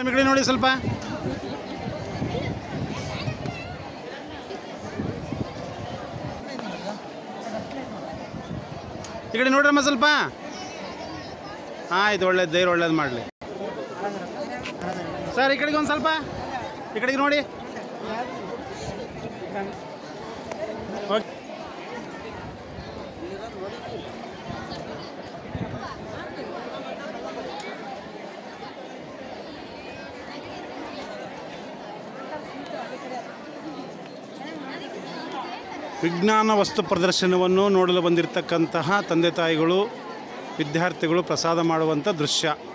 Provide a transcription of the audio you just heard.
madam ಈ ಕಡೆ ನೋಡಿ ಸ್ವಲ್ಪ ಈ ಕಡೆ ನೋಡ್ರಮ್ಮ ಸ್ವಲ್ಪ ಆಯ್ತು ಒಳ್ಳೇದು ದೇವ್ರು ಒಳ್ಳೇದು ಮಾಡಲಿ ಸರ್ ಈ ಕಡೆಗೆ ಒಂದು ಸ್ವಲ್ಪ ಈ ಕಡೆಗೆ ನೋಡಿ ಓಕೆ ವಿಜ್ಞಾನ ವಸ್ತು ಪ್ರದರ್ಶನವನ್ನು ನೋಡಲು ಬಂದಿರತಕ್ಕಂತಹ ತಂದೆ ತಾಯಿಗಳು ವಿದ್ಯಾರ್ಥಿಗಳು ಪ್ರಸಾದ ಮಾಡುವಂಥ ದೃಶ್ಯ